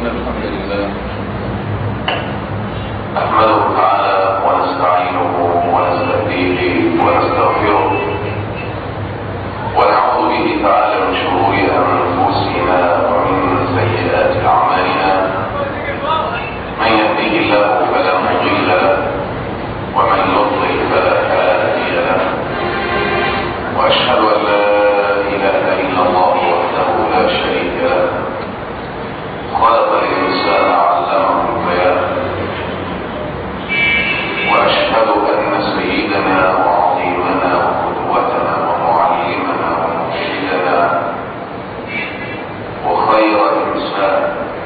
الحمد لله نحمده تعالى ونستعينه ونستهديه ونستغفره ونعوذ به تعالى من شرور انفسنا ومن سيئات اعمالنا من يهده الله فلا مضل له ومن يضلل فلا هادي له واشهد ان لا اله الا الله وحده لا شريك له خلق الانسان علمه البيان واشهد ان سيدنا وعظيمنا وقدوتنا ومعلمنا ومرشدنا وخير انسان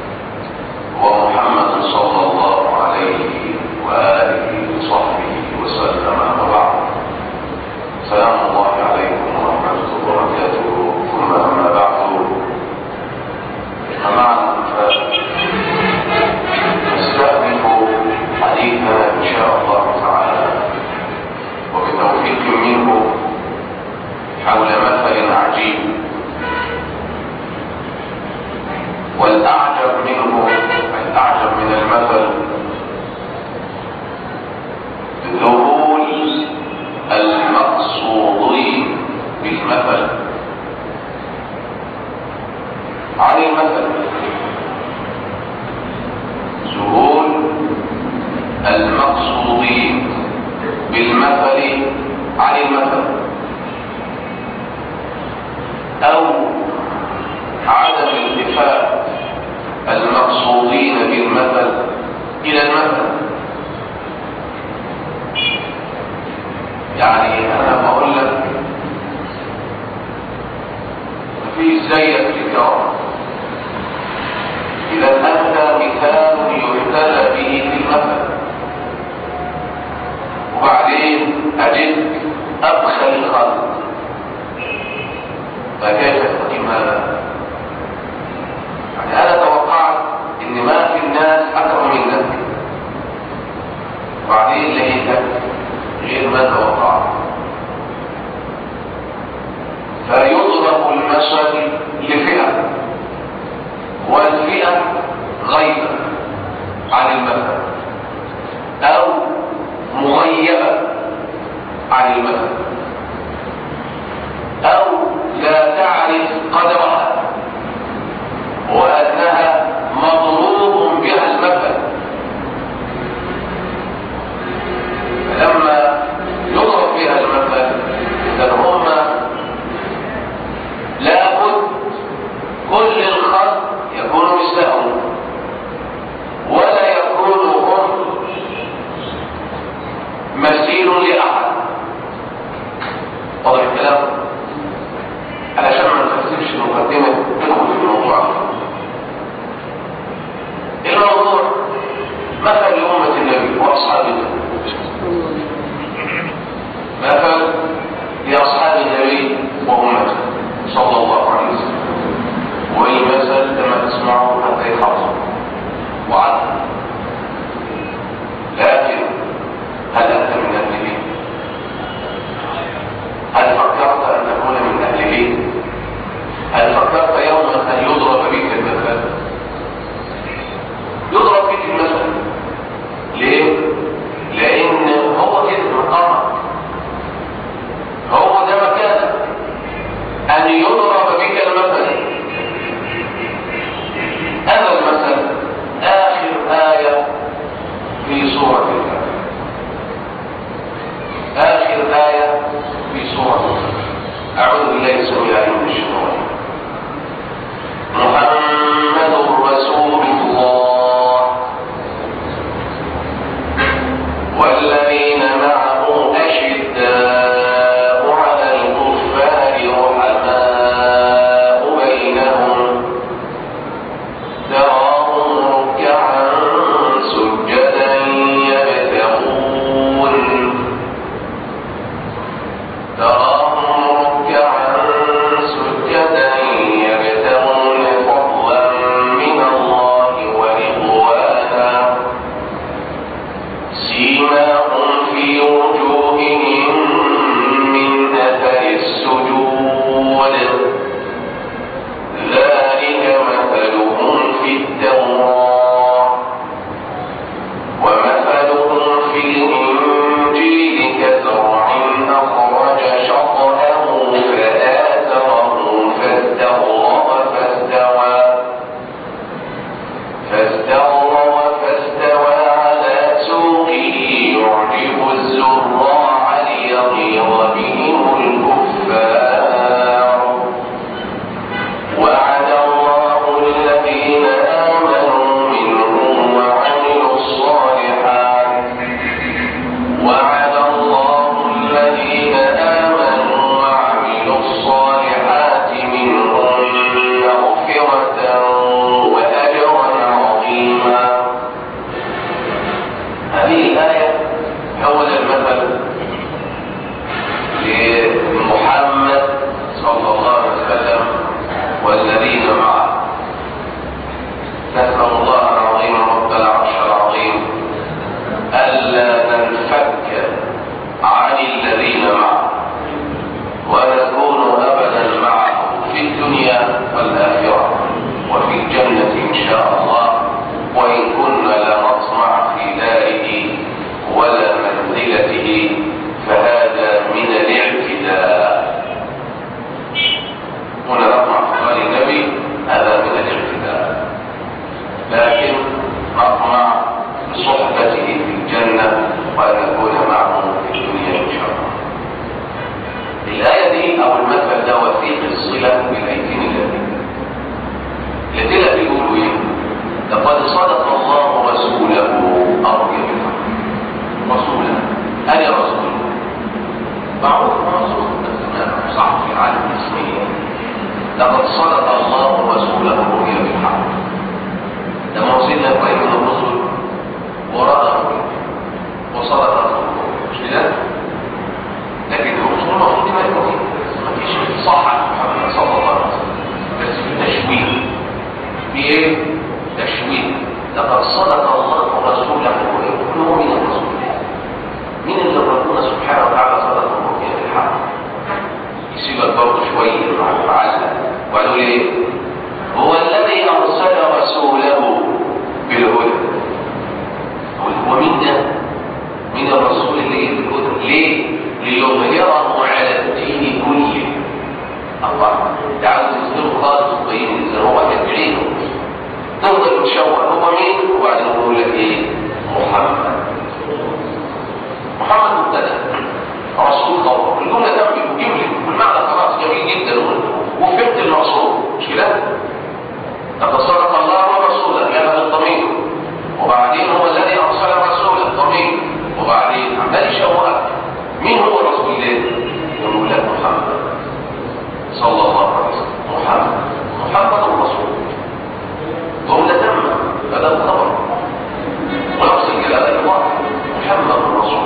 ومحمد صلى الله عليه واله وصحبه وسلم وبعد سلام الله عليكم ورحمه وبركاته ثم اما بعد فمعنا نستأنف حديثنا إن شاء الله تعالى وبتوفيق منه حول مثل عجيب والأعجب منه الأعجب من المثل ذهول المقصودين بالمثل عن المثل ذهول المقصودين بالمثل عن المثل او عدم التفات المقصودين بالمثل الى المثل يعني انا بقول لك مفيش زيك في الكرم اذا انت مثال يحتذى به في المثل وبعدين اجد ابخل الخلق فكيف يستقيم هذا يعني انا توقعت ان ما في الناس اكرم منك وبعدين لقيتك غير ما توقعت فيضرب المثل لفئه والفئه غيبه عن المثل او مغيبه عن المثل او لا تعرف نسأل الله العظيم رب العرش العظيم ألا ننفك عن الذين معه ونكون أبدا معه في الدنيا والآخرة وفي الجنة إن شاء الله وإن كنا لا نطمع في داره ولا منزلته فهذا من الاعتداء هنا نطمع في قال النبي هذا من الاعتداء لكن نطمع بصحبته في الجنة وأن نكون معه في الدنيا إن شاء الله الآية دي أو المثل ده وثيق الصلة بالأيتين الذين الذين بيقولوا إيه؟ لقد صدق الله رسوله أرضي بالحق رسوله أنا رسول معروف رسول بس صح في العالم الإسلامي لقد صدق الله رسوله الرؤيا بالحق لما وصلنا إبراهيم من الرسل ورأى وصدق رسوله مش كده؟ لكن الرسول المفروض ما يكون ما فيش صح محمد صلى الله عليه وسلم بس في تشويه في ايه؟ تشويه لقد صدق الله رسوله كله من الرسول مين اللي ربنا سبحانه وتعالى صدق الرؤيا بالحق يسيبك برضه شويه مع العلة وقالوا ايه؟ هو الذي ارسل رسوله بالهدى هو مين ده؟ مين الرسول اللي جه بالهدى؟ ليه؟ ليظهره على الدين كله الله ده عاوز يظهره خالص ويبين ازاي هو كان بعينه تفضل تشوه هو مين وبعدين يقول لك ايه محمد محمد مبتدا رسول الله الجمله تنفي وجمله والمعنى خلاص جميل جدا وفهمت المقصود مش كده؟ لقد صدق الله ورسوله جاب الضمير وبعدين هو الذي ارسل رسوله الضمير وبعدين عمال يشوهك مين هو الرسول ده؟ يقول لك محمد صلى الله عليه وسلم محمد محمد الرسول وهو ده تم هذا الخبر ونفس الجلالة الله محمد الرسول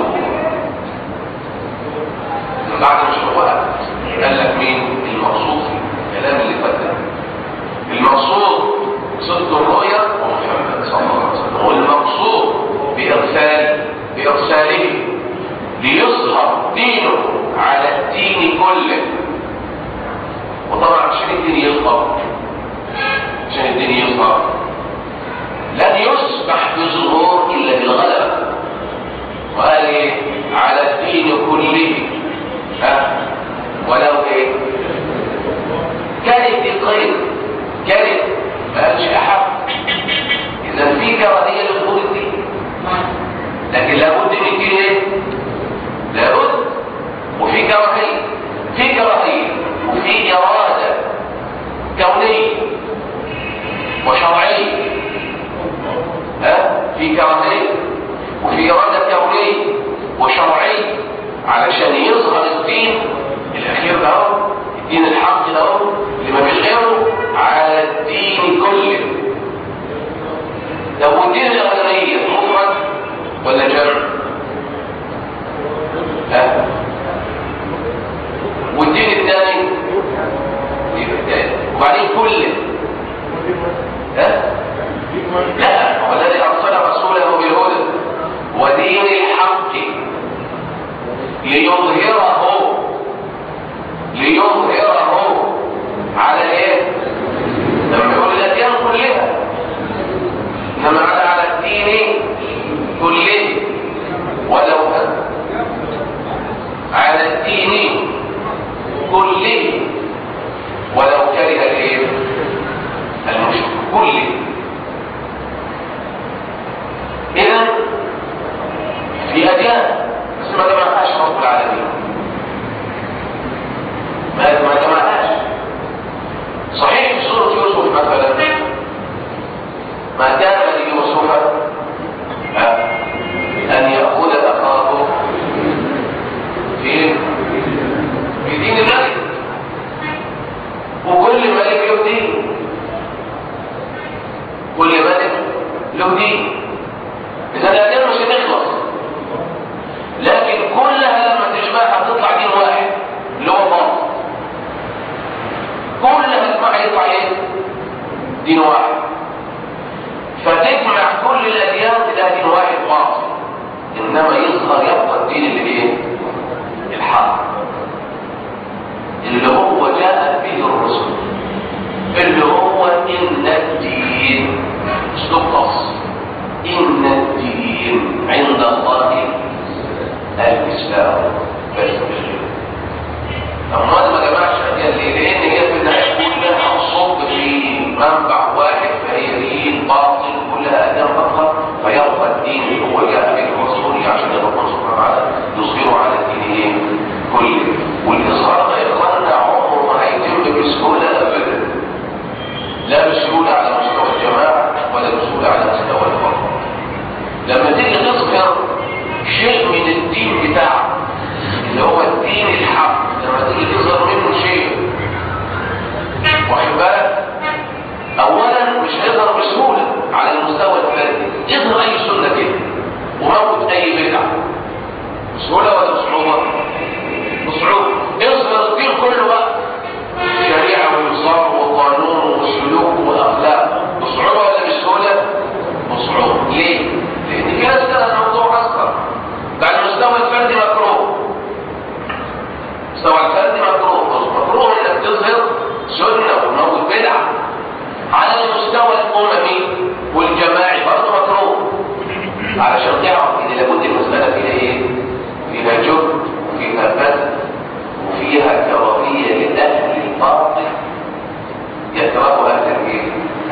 من بعد الشوهات قال لك مين المقصود في الكلام اللي فات ده المقصود صدق الرؤيا ومحمد صلى الله عليه وسلم والمقصود بإرسال بإرساله ليظهر دينه على الدين كله وطبعا عشان الدين يظهر عشان الدين يظهر لن يسمح بظهور الا بالغلبه وقال ايه على الدين كله ها ولو ايه كانت القيد كانت ما قالش احد اذا في كراهيه لظهور الدين لكن لابد من الدين ايه لابد وفي كراهيه في كراهيه وفي اراده كونيه وشرعيه ها في كراهيه وفي اراده كونيه وشرعيه علشان يظهر الدين الاخير ده اهو الدين الحق ده اهو اللي ما فيش غيره على الدين كله لو الدين الاولانيه مفرد ولا جمع ها والدين الثاني يبقى الثاني وبعدين كله ها لا هو الذي ارسل رسوله بالهدى ودين الحق ليظهره ليظهره على ايه لما يقول الاديان كلها انما على على الدين كله ولو على الدين كله ولو كره الايه المشرك كله اذا في اديان بس ما جمعهاش رب العالمين ما ما جمعهاش صحيح في سوره يوسف مثلا ما كان ليوسف ان ياخذ اخاه في في دين الملك وكل ملك له دين كل ملك له دين اذا الاديان مش هتخلص لكن كلها لما تجمعها تطلع دين واحد اللي هو باطل كلها تجمعها يطلع ايه دين واحد انما يظهر يبقى الدين الايه الحق اللي هو جاءت به الرسل اللي هو ان الدين اسلوب خاص ان الدين عند الله الاسلام بس امال ما جمعش اديان ليه لان هي في النهايه كلها تصب في منبع واحد فهي دين باطل كلها اديان فقط فيبقى الدين اللي هو جاء به الرسول عشان يبقى سبحانه وتعالى يظهره على الدين ايه كله والاصرار ده يا اخوانا عمره ما هيتم بسهوله ابدا لا بسهوله على مستوى الجماعه ولا بسهوله على مستوى الفرد لما تيجي تظهر شيء من الدين بتاعك اللي هو الدين الحق لما تيجي تظهر منه شيء واخد بالك اولا مش هيظهر بسهوله على المستوى الفردي يظهر اي سنه كده وموت اي بدعه بسهوله ولا بصعوبه بصعوبه يظهر الدين كله بقى شريعه ونظام وقانون وسلوك واخلاق بصعوبه ولا بسهوله بصعوبه ليه لان في ناس كده الموضوع اصغر ده على المستوى الفردي مكروه مستوى الفردي مكروه مكروه انك تظهر سنه وموت بدعه على المستوى الاممي والجماعي برضه مكروه علشان تعرف ان لابد المساله فيها ايه؟ فيها جهد وفيها بذل وفيها كراهيه لاهل الباطل يكره اهل الايه؟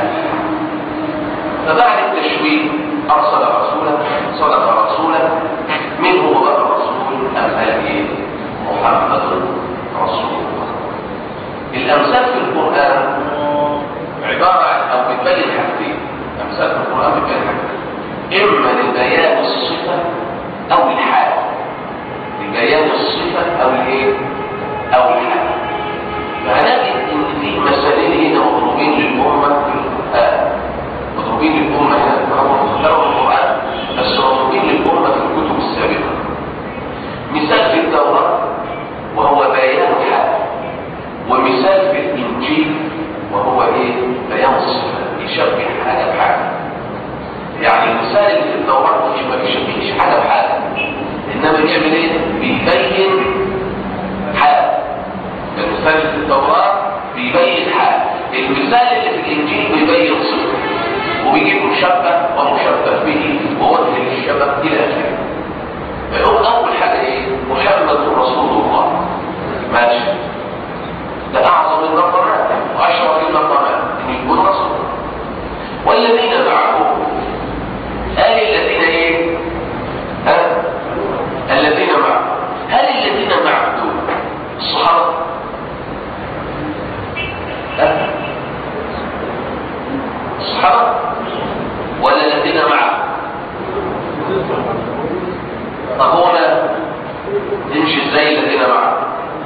فبعد التشويه ارسل رسولا صدق رسولا من هو بقى الرسول امثال ايه؟ محمد رسول الله الامثال في القران عباره عن او بتبين حاجتين امثال في القران بتبين حاجتين اما لبيان الصفه او الحال لبيان الصفه او الايه او الحال فهنجد ان في مثالين هنا مطلوبين للامه في القران مطلوبين للامه هنا هم مختاروا القران بس مطلوبين للامه في الكتب السابقه مثال في التوراه وهو بيان الحال ومثال في الانجيل وهو ايه بيان الصفه يشبه حاجه بحاجه يعني المثال اللي في التوراه مش ما بيشبهش حاجه بحاجه انما بيعمل ايه بيبين حال المثال اللي في التوراه بيبين حال المثال اللي في الانجيل بيبين صفه وبيجيب مشبه ومشبه به ووجه للشبه الى اخره فيقول اول حاجه ايه محمد رسول الله ماشي ده اعظم المقامات واشرف المقامات ان يكون رسول والذين معه هل الذين ايه ها الذين معه هل الذين معه دول الصحابه ها الصحابه ولا الذين معه طب هو ما يمشي ازاي الذين معه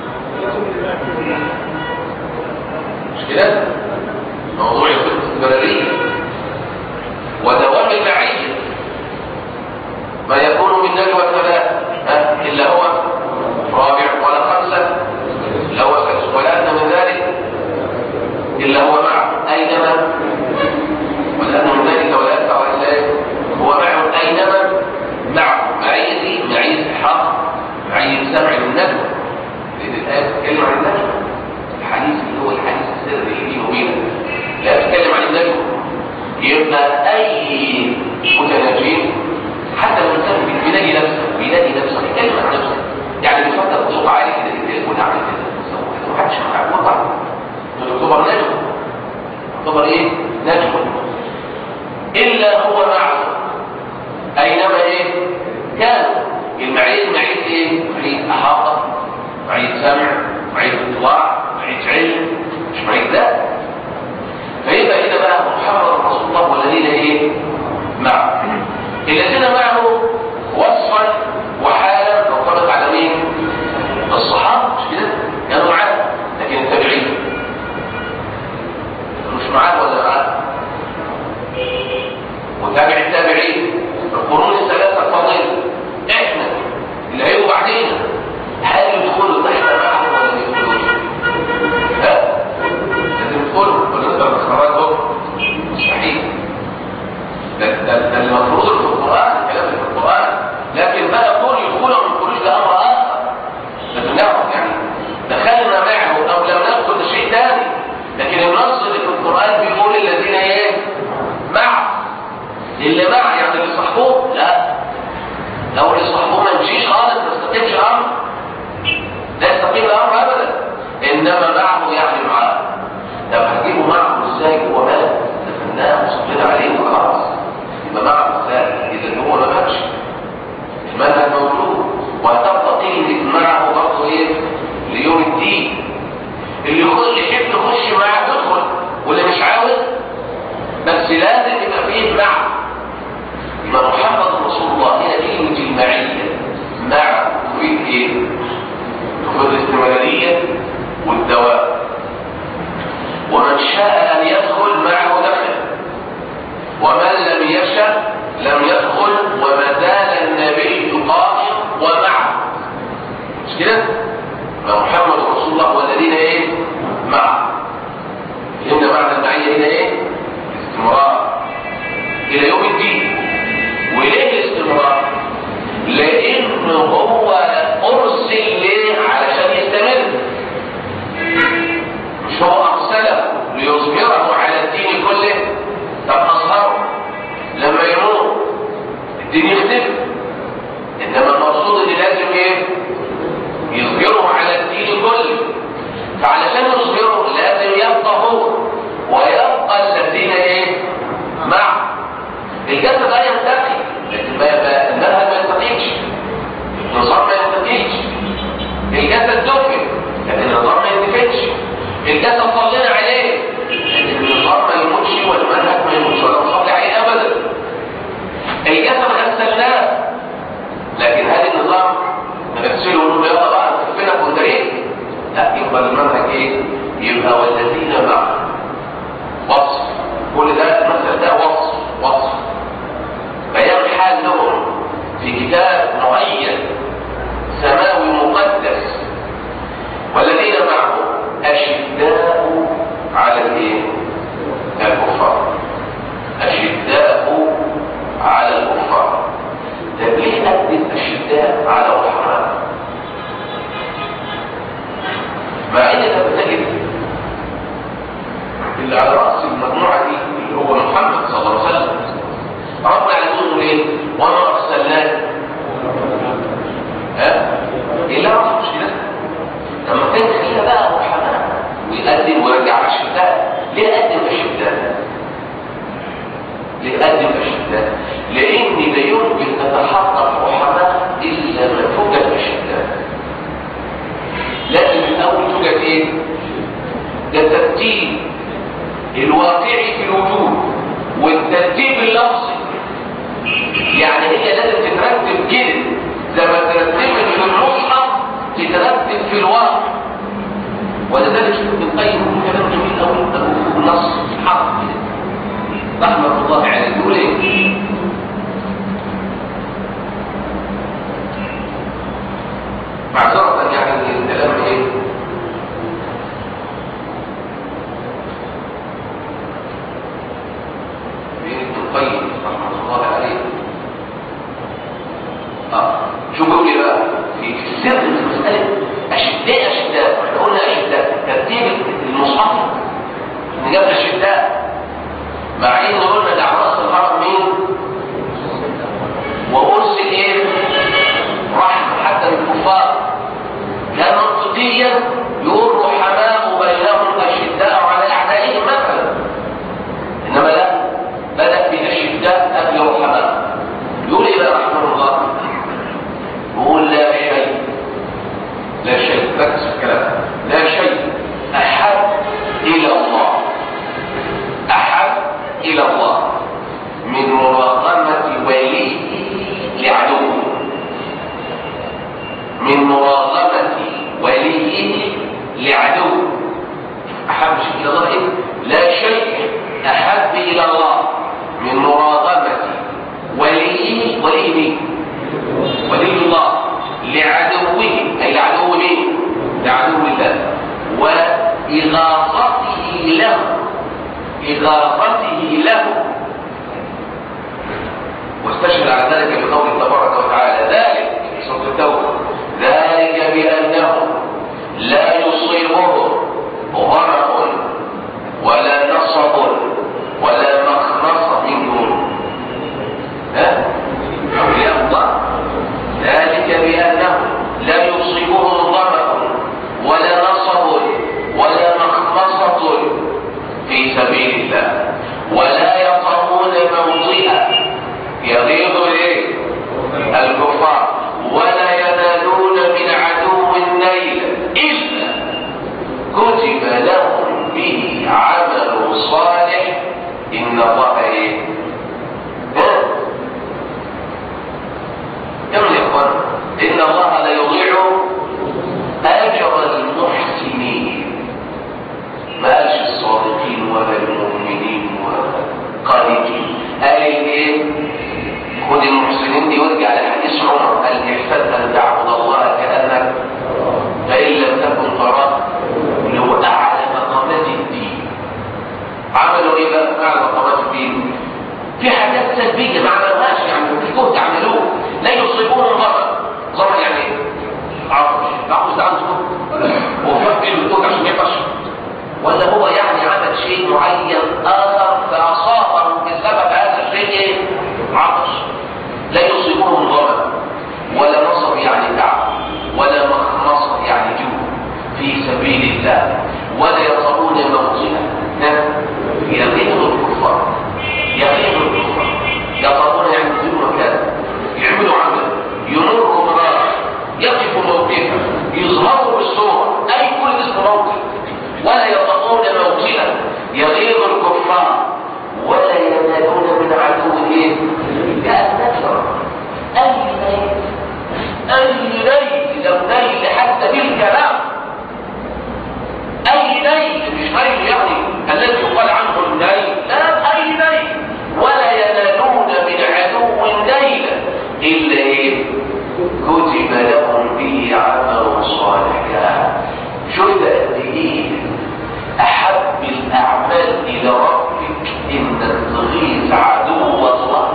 مش كده موضوع الاستمرارية ودوام المعية ما يكون من نجوى ثلاث إلا هو رابع ولا خمسة إلا هو سادس ولا أدنى من ذلك إلا هو معه أينما ولا أدنى من ذلك ولا أدفع ولا هو معه أينما معه معية دي معية حق معية سمع النجوى لأن الآية تتكلم عن النجوى الحديث اللي هو الحديث السري اللي بينه وبينك لا تتكلم عن النجوى يبقى اي متناجين حتى لو الانسان بينادي نفسه بينادي نفسه بيتكلم عن نفسه يعني بيفكر بصوت عالي كده التليفون عامل كده ما حدش وقع تعتبر نجوى تعتبر ايه نجوى الا هو معه اينما ايه كان المعين معين ايه معين احاطه معين سمع معين اطلاع معين علم مش معين ذات فيبقى هنا بقى محمد رسول الله والذين ايه معه الذين معه وصفا وحالا مرتبط على مين الصحابه مش كده كانوا معاه لكن التابعين مش معاه ولا معاه وتابع التابعين القرون الثلاثه الفضيله احنا اللي هيبقوا بعدين هل يدخلوا تحت معهم ولا ما يدخلوش؟ لا لازم يدخلوا ولا نقدر نخرجهم مستحيل ده ده ده المفروض في القران الكلام اللي في القران لكن اللي مع يعني اللي صاحبوه لا لو اللي صاحبوه ما يمشيش خالص ما يستقيمش الامر لا يستقيم الامر ابدا انما معه يعني معاه طب هتجيبه معه ازاي هو مات دفناه وصلينا عليه وخلاص يبقى معه ازاي اذا هو ما ماتش المنهج موجود وهتبقى كلمه معه برضه ايه ليوم الدين اللي يخش يحب يخش معاه يدخل واللي مش عاوز بس لازم يبقى فيه معه يبقى محمد رسول الله هنا كلمه المعيه مع تفيد ايه؟ تفيد الاستمراريه والدوام ومن شاء ان يدخل معه دخل ومن لم يشأ لم يدخل وما زال النبي قائم ومعه مش كده؟ محمد رسول الله والذين ايه؟ معه فهمنا معنى المعية هنا ايه؟ استمرار الى يوم الدين وليه الاستمرار؟ لانه هو ارسل ليه علشان يستمر مش هو ارسله ليظهره على الدين كله طب اظهره لما يموت الدين يختفي انما المقصود ان لازم ايه يظهره على الدين كله فعلشان يظهره لازم يبقى هو ويبقى الذين ايه معه الجسد لا ينتقي لكن ما المذهب ما ينتقيش النظام ما ينتقيش الجسد دفن لكن النظام ما يندفنش الجسد صلينا عليه لكن النظام ما يموتش والمنهج ما يموتش ولا نصلي عليه ابدا الجسد غسلناه لكن هل النظام نغسله ونقول يلا بقى نكفنا كوندرين لا يبقى المنهج ايه يبقى والذين معه وصف كل ده المثل ده وصف وصف بيان حال لهم في كتاب معين سماوي مقدس والذين معه أشداء على الايه؟ الكفار أشداء على الكفار طب ليه قدم أشداء على الرحمن؟ مع ان انت بتجد اللي على راس المجموعه دي اللي هو محمد صلى الله عليه وسلم ربنا يقول ايه؟ وما ارسلناك ها؟ الا رسول مش كده؟ لما كان خلينا بقى رحمن ويقدم ويرجع اشداء ليه قدم اشداء؟ ليه قدم اشداء؟ لان لا يمكن تتحقق رحمن الا ما توجد اشداء لازم الاول توجد ايه ده الترتيب الواقعي في الوجود والترتيب اللفظي يعني هي لازم تترتب كده زي ما ترتبت في المصحف تترتب في الواقع ولذلك شوف ابن القيم يقول كلام جميل قوي النص حق رحمه الله عليه يقول ايه معذرة يعني الكلام ايه بين ابن القيم رحمة الله عليه اه شو بيقول ايه بقى في في السر في مسألة أشداء أشداء احنا قلنا أشداء ترتيب المصحف نجاب أشداء مع ان قلنا ده عراس الحرم مين وأرسل ايه رحمة حتى للكفار كان منطقيا يقول رحماء بينهم اشداء على اعدائهم مثلا انما لا بدا باشداء قبل رحماء يقول ايه بقى رحمه الله يقول لا شيء لا شيء ركز في الكلام لا شيء احب الى الله احب الى الله من مراقمه وليه لعدوه من مراقبة وليه لعدو أحب شيء إلى الله إيه؟ لا شيء أحب إلى الله من مراقبة وليه وليه مين؟ ولي الله لعدوه أي لعدو مين؟ لعدو الله وإغاظته له إغاظته له واستشهد على ذلك بقوله تبارك وتعالى ذلك في سورة التوبة ذلك بأنه لا يصيبه غرق ولا نصب ولا مخنصة منكم قال ايه خد المحسنين دي وارجع لحديث عمر قال احسن ان تعبد الله كانك فان لم تكن تراه اللي هو اعلى مقامات الدين عملوا ايه بقى في اعلى مقامات الدين في حاجات سلبيه ما عملوهاش يعني مش جهد عملوه لا يصيبون ضرر ضرر يعني ايه عطش عطش ده عنده هو فاهم ايه الدكتور عشان يعطش ولا هو يعني عمل شيء معين اثر فاصابه بسبب هذا الشيء ايه عطش لا يصيبهم ضرر ولا نصب يعني تعب ولا مخمصه يعني جوع في سبيل الله ولا يطلبون موطئا يغيظ الكفار يغيظ الكفار يطلبون يعني ينزلوا مكان يعملوا عمل يمروا منار يقف موقفا يظهروا بالصور اي كل اسم موقف ولا يطلبون موطئا يغيظ الكفار ولا ينالون من عدو ايه كأنفر اي ليل اي ليل لو نيل حتى بالكلام اي ليل مش نيل يعني الذي يقال عنه النيل لا اي ليل ولا ينالون من عدو نيلا الا ايه كتب لهم به عمل صالح شفت قد ايه احب الاعمال الى ربك انك تغيظ عدو الله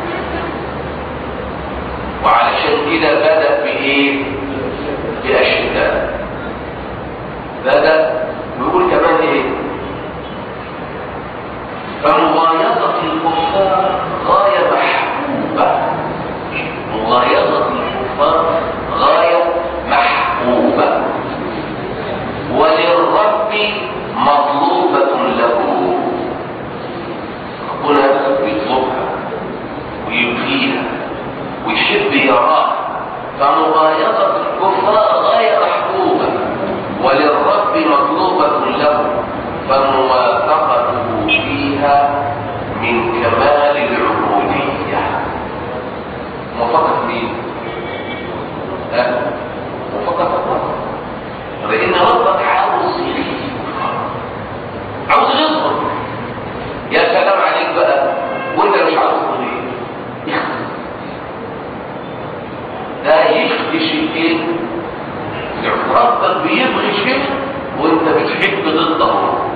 وعلشان كده بدا بايه باشداء بدا بيقول كمان ايه فمغايظة الكفار غاية محبوبة مغايظة الكفار غاية محبوبة وللرب مطلوبة له ربنا بيطلبها ويبغيها ويحب يراها فمغايظة الكفار غاية محبوبة وللرب مطلوبة له فموافقته فيها من كمال العبودية موافقة مين؟ ها؟ موافقة الله لأن ربك عاوز يغيث عاوز يصبر يا سلام عليك بقى وانت مش عاوز تغيث ده يخدش الدين ربك بيبغي شيء وانت بتحب ضده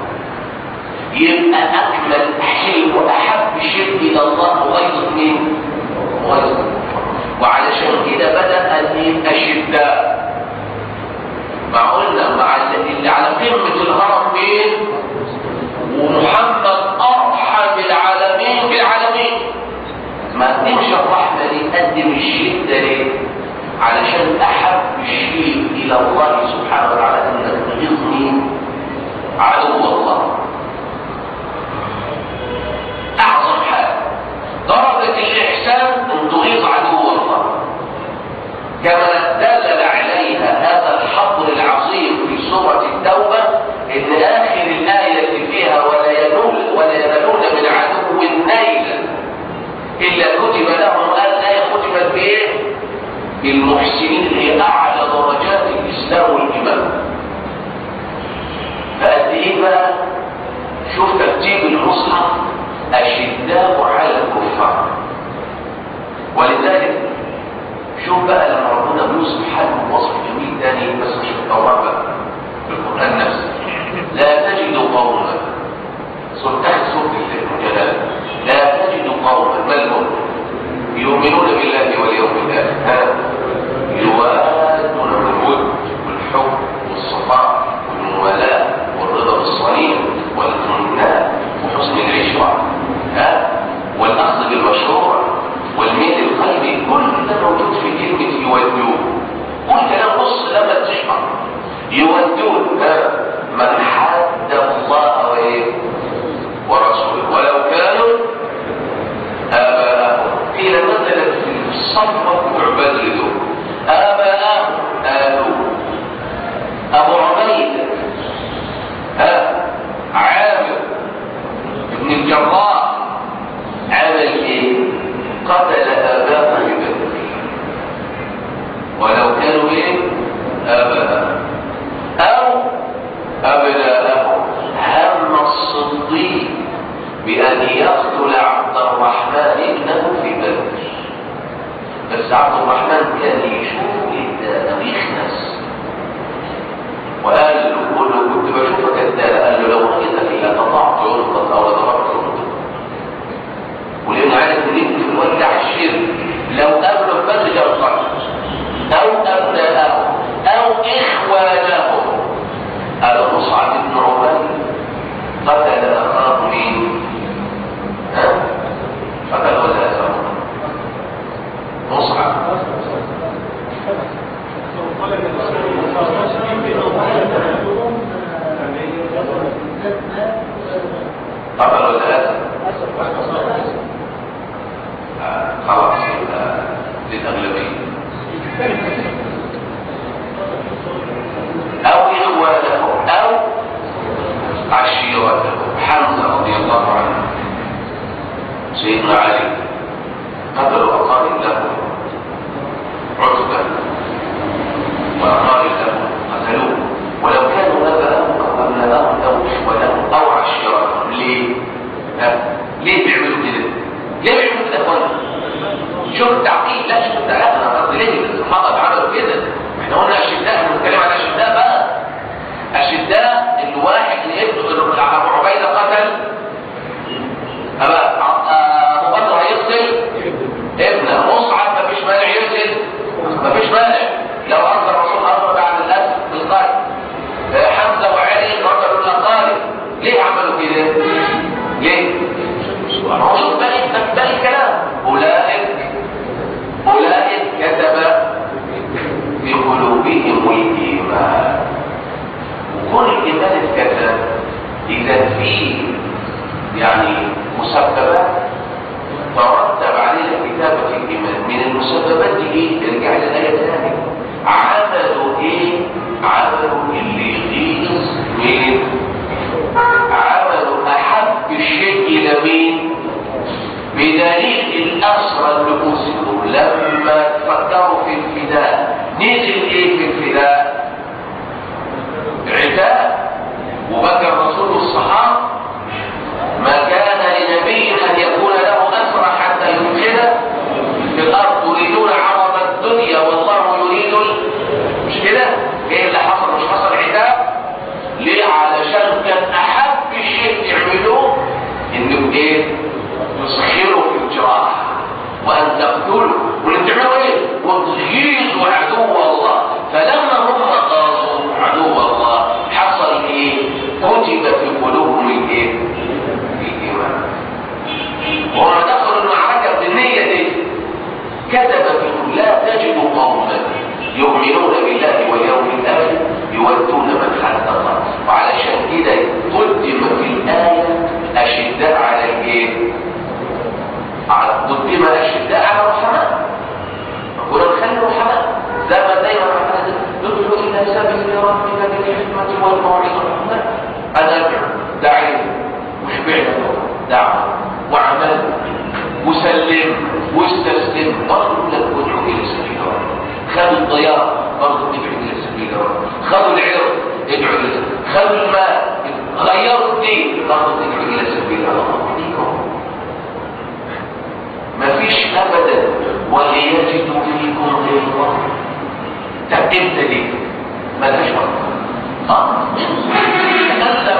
يبقى اكمل شيء واحب شيء الى الله غيظ مين غيظ وعلشان كده بدا الاشداء ما قلنا مع اللي على قمه الهرم مين ومحمد ارحم العالمين بالعالمين ما قدمش الرحمه دي قدم الشده ليه علشان احب شيء الى الله سبحانه وتعالى انك تغيظ مين عدو الله اعظم حاجه درجه الاحسان ان تغيظ عدو الله كما دلل عليها هذا الحظر العظيم في سوره التوبه ان اخر الايه اللي فيها ولا ينول ولا ينالون من عدو نيلا الا كتب لهم الايه ختمت بايه المحسنين اللي هي اعلى درجات الاسلام والايمان فقد ايه بقى شوف ترتيب المصحف اشداء على الكفار ولذلك شوف بقى لما ربنا بيوصف حاله وصف جميل تاني بس مش في التوراه بقى في القران نفسه لا تجد قوما سورة تحت سورة الجلال لا تجد قوما بل يؤمنون بالله واليوم الاخر يوادون بالود والحب والصفاء والموالاه والرضا بالصليب والامناء وحسن العشره ها والاخذ بالمشروع والميل القلبي كل ده موجود في كلمه يودون قول كلام بص لما تشعر يودون ها من حد الله وايه ورسوله ولو كانوا آباءهم قيل نزلت في الصفوة عباد لدول آباءهم آلوا أبو عبيدة ها عامر ابن الجراح عمل ايه؟ قتل آباء بدر ولو كانوا ايه؟ آباءهم أو أبناءهم هم الصديق بأن يقتل عبد الرحمن بس عبد الرحمن كان يشوف ده بيخنس وقال له قل له كنت بشوفك كذاب قال له لو رأيتك الا قطعت عنقك او لضربت عنقك ولانه عارف ان انت في الوقت بتاع الشرك لو قابله بس جاب قتل او ابناءه او اخوانه قال مصعب بن عمر قتل اخاه مين؟ ها؟ قتل ولا اسمه؟ مصعب قتل ولا اسمه؟ آه، خلاص يبقى للأغلبية أو إخوانه أو عشيرته حمزة رضي الله عنه سيدنا علي قتلوا أقارب له عتبة وأقارب له قتلوه ولو كانوا أباءهم أو أبناءهم أو إخوانهم أو عشيرتهم ليه؟ ها؟ ليه بيعملوا كده؟ ليه بيعملوا كده اخوانا؟ شوف التعقيد لا شوف التعقيد انا قصدي ليه الصحابه عملوا كده احنا قلنا اشداء احنا بنتكلم على اشداء بقى اشداء الواحد اللي ابنه ابو عبيده قتل أبا ابو بكر هيقتل ابنه مصعب مفيش مانع يقتل مفيش مانع لو ارسل الرسول امر بعد الاسد بالقتل حمزه وعلي قتلوا الاقارب ليه عملوا كده؟ ليه؟ ما هو شوف باقي باقي الكلام اولئك اولئك كتب في قلوبهم الايمان وكل الايمان اتكتب اذا في يعني مسببات ترتب عليها كتابة الإيمان من المسببات دي إيه؟ ترجع للآية تاني عملوا إيه؟ عملوا اللي يغيظ مين؟ عملوا أحب الشيء إلى مين؟ بدليل الأسرى نفوسهم لما تفكروا في الفداء نزل إيه في الفداء؟ عتاب وبكى الرسول الصحابة ما كان لنبي أن يكون له أسرى حتى يفسد في الأرض تريدون عرض الدنيا والله يريد مش كده؟ إيه اللي حصل مش حصل عتاب؟ ليه؟ علشان كان أحب شيء تعملوه إنه إيه؟ تسخروا في الجراح وأن تقتلوا واللي بتعملوا إيه؟ وتغيظوا عدو الله فلما هم غاظوا عدو الله حصل إيه؟ كتب في قلوبهم الإيه؟ الإيمان وهم دخلوا المعركة بالنية دي كتب فيهم لا تجد قوما يؤمنون بالله واليوم الآخر يودون من حد الله وعلشان كده قدم في الآية أشداء على الإيه؟ قدم أشداء على الرحماء ولا نخلي الرحماء زي ما دايما ندخل إلى سبيل ربك بالحكمة والموعظة لا أنا أدعو داعي وشبعنا دعوة وعمل وسلم واستسلم برضه لك ادعو إلى سبيل ربك خذوا الضياء برضه ادعو إلى سبيل ربك خذوا العرض ادعو إلى سبيل خذوا الماء غيروا الدين برضه ادعو إلى سبيل ربك مفيش ابدا وليجدوا فيكم غيره طب امتى دي ملهاش وقت اه تكلم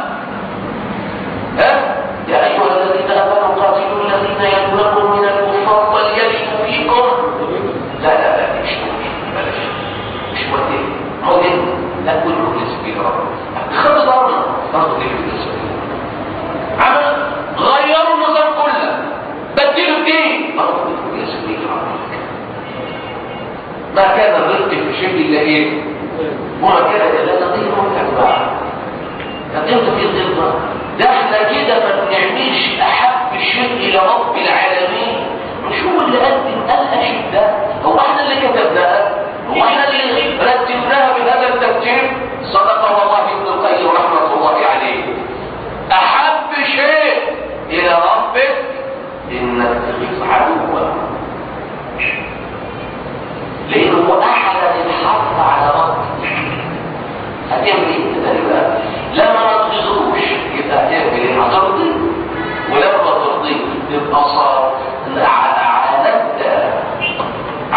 ها يا ايها الذين امنوا قاتلوا الذين يلونكم من الكفار وليجدوا فيكم لا لا لا مش بلاش مش وقت ممكن لا كله لسبيل ربنا خذ ضرنا برضه كله لسبيل عمل غيروا النظام كله بدلوا الدين برضه يا سبيل ربك ما كان الرزق في شيء الا ايه وما كان الا تقيم الاتباع تقيم في الضبط ده احنا كده ما بنعملش احب شيء الى رب العالمين مش هو اللي قدم الاشداء هو احنا اللي كتبناها هو احنا اللي رتبناها بهذا الترتيب صدق والله ابن القيم رحمه الله عليه احب شيء الى ربك انك تخيف عدوا لانه احد الحق على ربك هتعمل ايه كده بقى لما ما تغيظوش يبقى هتعمل ايه هترضي ولما ترضي تبقى صار عاندت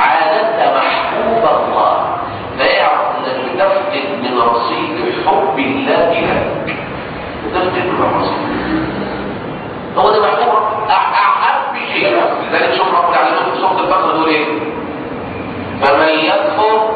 بالله لك وتفتكر بالرسول هو ده محبوب احب شيء لذلك شوف رب العالمين في سوره البقره دول ايه فمن يكفر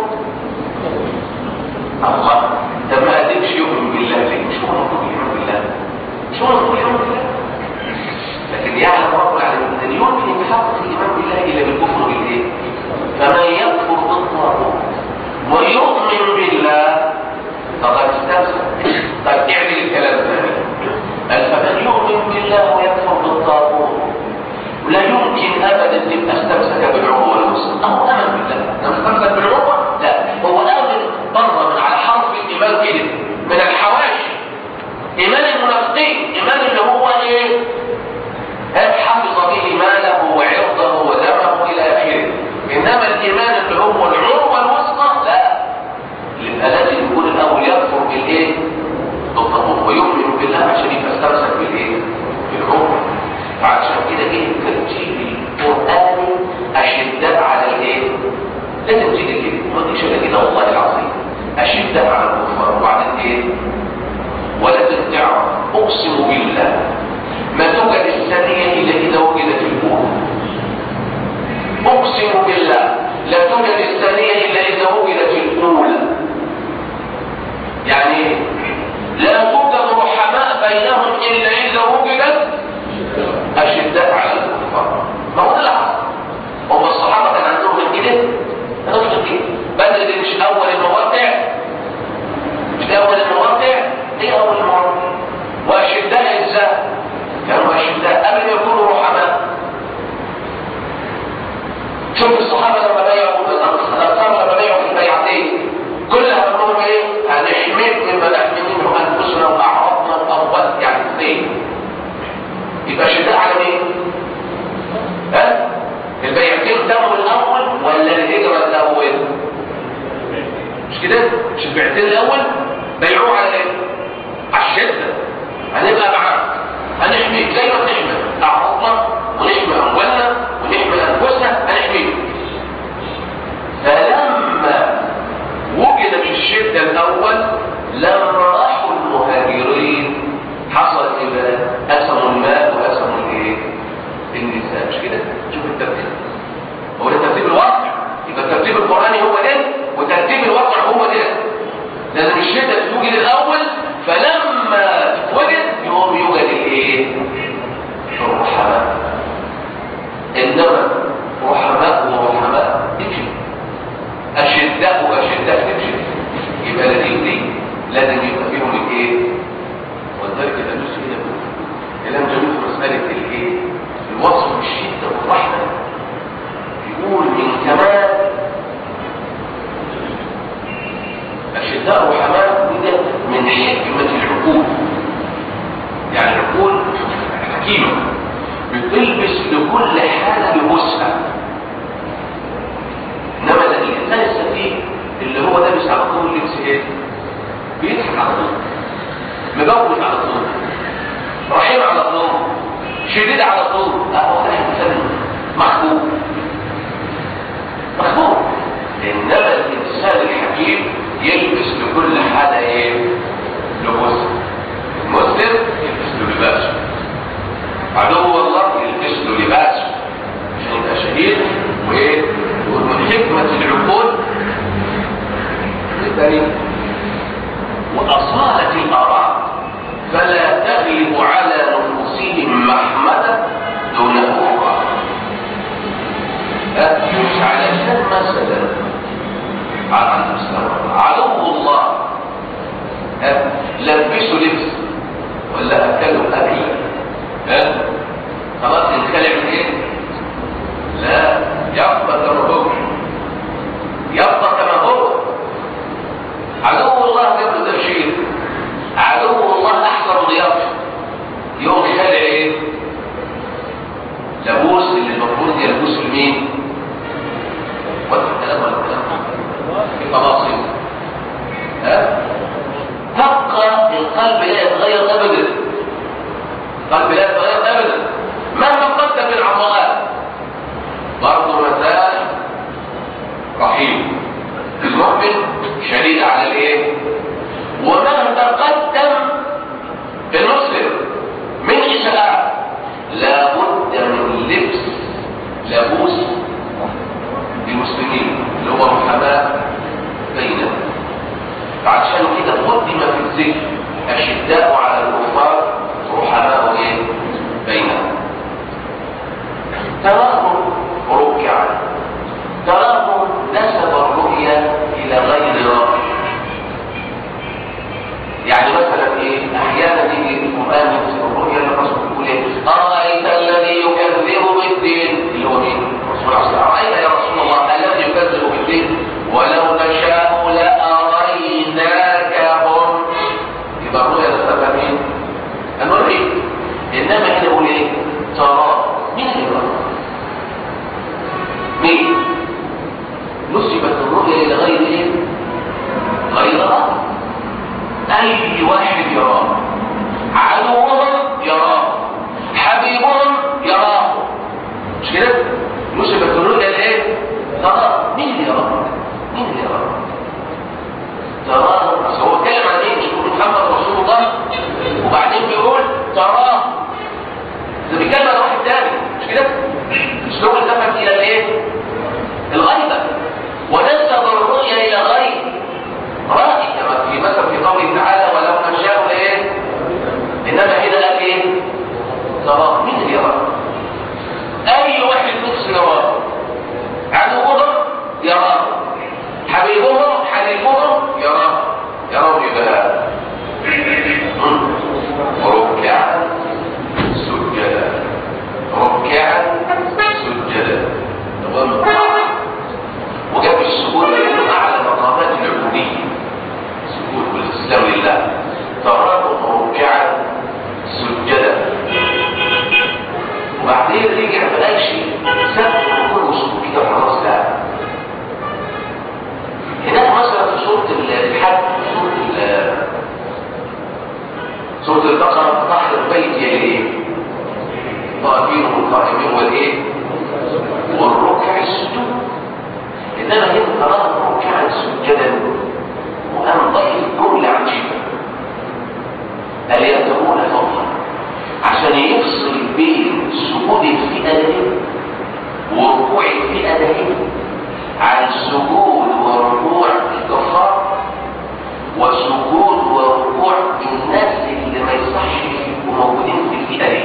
الله طب ما قدمش يؤمن بالله ليه مش هو المفروض يؤمن بالله مش هو المفروض يؤمن بالله لكن يعلم رب العالمين ان يمكن يتحقق الايمان بالله الا بالكفر بالايه فمن يكفر بالطاغوت ويؤمن بالله فقد استمسك طيب اعمل الكلام الثاني قال فمن يؤمن بالله ويكفر بالطاغوت لا يمكن ابدا تبقى استمسك بالعروه الوسطى او امن بالله لو استمسك بالعروه لا هو امن بره من على حرف الايمان كده من الحواشي ايمان المنافقين ايمان اللي هو ايه حفظ به ماله وعرضه ودمه الى اخره انما الايمان اللي هو العروه الوسطى لا يبقى لازم يكون الاول يكفر بالايه بالطاغوت ويؤمن بالله عشان يبقى استمسك بالايه بالعروه فعشان كده ايه ترتيب القران اشداء على الايه لازم تيجي كده ما تجيش الا كده والله العظيم اشداء على الكفار وبعدين ايه ولازم تعرف اقسم بالله ما توجد الثانية إلا إذا وجدت الأولى أقسم بالله لا توجد الثانية إلا إذا وجدت الأولى يعني لا توجد رحماء بينهم إلا إذا وجدت أشداء على الكفار ما هو ده اللي حصل هم الصحابة كان عندهم من كده كانوا كده بدر دي مش أول المواقع مش أول المواقع دي أول المواقع وأشداء إزاي كانوا أشداء قبل ما يكونوا رحماء شوف الصحابة لما بايعوا الأنصار لما بايعوا في البيعتين كلها منهم إيه؟ هنحمد مما نحمي منه أنفسنا وأعراضنا وأموات يعني اثنين يبقى شداء على مين؟ ها؟ البيعتين تموا الأول ولا الهجرة الأول؟ مش كده؟ مش البيعتين الأول بيعوه على إيه؟ على الشدة هنبقى معاك هنحميك زي ما بنحمي اعراضنا ونحمي اموالنا ونحمي انفسنا هنحميك فلما وجدت الشده الاول لما راحوا المهاجرين حصل ايه بقى؟ قسموا المال وقسموا الايه؟ النساء مش كده؟ شوف الترتيب هو ده ترتيب الواقع يبقى الترتيب القراني هو ده وترتيب الواقع هو ده لازم الشده توجد الاول فلما وجد يقوم يوجد الايه الرحماء انما رحماء ورحماء تمشي اشداء واشداء تمشي يبقى لازم دي لازم يبقى فيهم الايه ولذلك الانوس هنا كلام جميل في مساله الايه الوصف بالشده والرحمه يقول من كمال أشداء رحماء وده من حكمة العقول يعني العقول حكيمة بتلبس لكل حالة لبسها إنما الإنسان السفيه اللي هو لابس على طول لبس إيه؟ بيضحك على طول مجوز على طول رحيم على طول شديد على طول أهو ده إنسان محبوب محبوب إنما الإنسان الحكيم يلبس لكل حاجة ايه لبس المسلم يلبس له لباس عدو الله يلبس له لباس عشان يبقى شهيد وايه ومن حكمة العقول الثاني وأصالة الآراء فلا تغلب على نفوسهم محمدة دون أخرى مش علشان مثلا على المستوى عدو الله لبسوا لبس ولا اكلوا اكل ها خلاص ينخلع من ايه لا يبقى كما هو يبقى كما هو عدو الله جاب له تبشير عدو الله احسن ضيافه يوم خلع ايه لبوس اللي المفروض يلبسه لمين ولا الكلام ولا الكلام في تفاصيل ها تبقى القلب لا يتغير ابدا القلب لا يتغير ابدا مهما قدم العضلات برضه مثال رحيم المؤمن شديد على الايه ومهما قل تراهم ركعا تراهم نسب الرؤيا الى غير رأي يعني مثلا ايه احيانا يجي القران يذكر الرؤيا اللي الرسول يقول ايه ارايت الذي يكذب بالدين اللي هو مين الرسول عليه الصلاه والسلام ارايت يا رسول الله الذي يكذب بالدين ولو نشاء لاريناكهم يبقى الرؤيا ده مين النبي انما هنا يقول ايه ترى مين اللي يرى مين نسبت الرؤيا الى غير ايه غير رأي اي واحد يراه عدوهم يراه حبيبهم يراه مش كده نسبت الرؤيا لايه ترى مين اللي يراه مين اللي يراه تراه بس هو اتكلم عن ايه مش بيقول محمد رسول الله وبعدين بيقول تراه ده بيتكلم عن واحد تاني مش كده الاسلوب التفت الى الايه الغيبه ونسب الرؤيا الى غير رأي كما في مثل في قوله تعالى ولو نشاء لايه انما هنا قال ايه تراه مين اللي يراه اي واحد نفسه يراه عدوهم يراه حبيبهم حليفهم يراه يرون بها ركعا سجدا ركعا سجدا تمام وجاب السجود لانه اعلى مقامات العبوديه السجود والاستسلام لله تراهم ركعا سجدا وبعدين رجع ما قالش سبب الركوع والسجود كده خلاص لا هناك مثلا في سوره الحج سوره سوره البقره ظهر البيت يا ايه طائفين والقائمين والايه والركع السجود انما هنا تراه ركعا سجدا وقام ضيف جمله عجيبه قال يبتغون فضلا عشان يفصل بين سجود الفئه ده وركوع الفئه ده عن سجود وركوع الكفار وسجود وركوع الناس اللي ما يصحش يبقوا موجودين في الفئه دي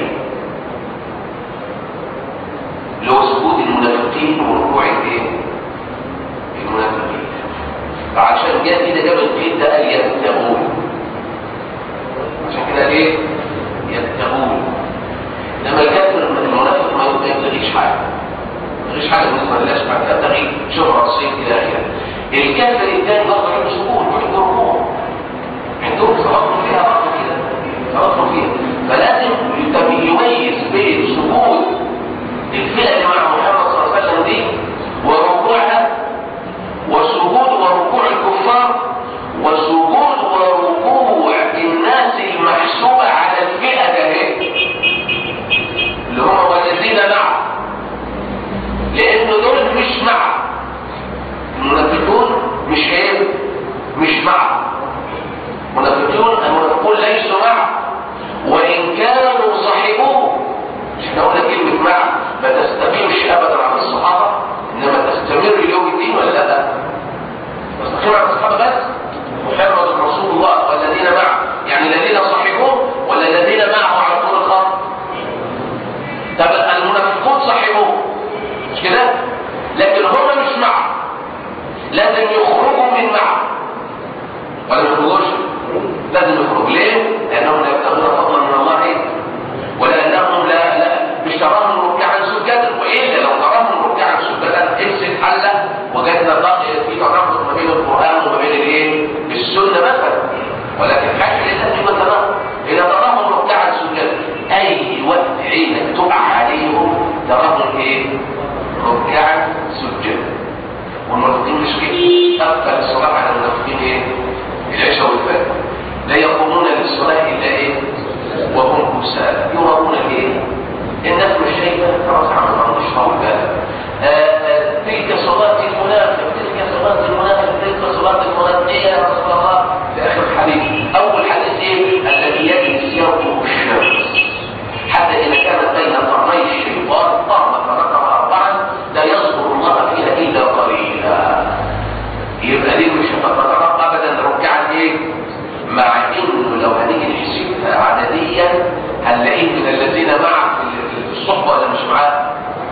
اللي هو سجود المنافقين وركوع الايه؟ المنافقين فعشان جاء كده جاب القيد ده قال يبتغون عشان كده ليه؟ يبتغون لما الكافر المنافق ما يبتغيش حاجه مفيش حاجه بالنسبه لله سبحانه وتعالى تغيير شهره صيت الى اخره الكافر الثاني برضه عنده سكون وعنده ركوع عندهم تفضل فيها برضه كده تفضل فيها فلازم يميز بين سجود الفئه اللي مع محمد صلى الله عليه وسلم دي وركوعها وسجود وركوع الكفار وسجود وركوع الناس المحسوبه على الفئه ده اللي هم والذين معه لان دول مش مع المنافقون مش ايه مش مع منافقون المنافقون ليسوا مع وان كانوا صاحبوه مش احنا قلنا كلمه مع ما تستقيمش ابدا عن الصحابه انما تستمر يوم الدين ولا لا تستقيم عن الصحابه بس محمد رسول الله والذين معه يعني الذين صاحبوه ولا الذين معه على طول الخط طب المنافقون صاحبوه مش كده لكن هم مش معه لازم يخرجوا من معه ولا ما يخرجوش لازم يخرجوا ليه لانهم لا يبتغون فضلا من الله إيه؟ ولانهم لا لا مش تراهم ركعا سجدا والا لو تراهم ركعا سجدا امسك حله وجدنا في ترابط ما بين القران وما بين الايه السنه مثلا ولكن حاجه لازم يبقى تراهم اذا تراهم ركعا سجدا اي وقت عينك تقع عليهم تراهم ايه ركعا سجدا والمنافقين مش كده اكثر الصلاه على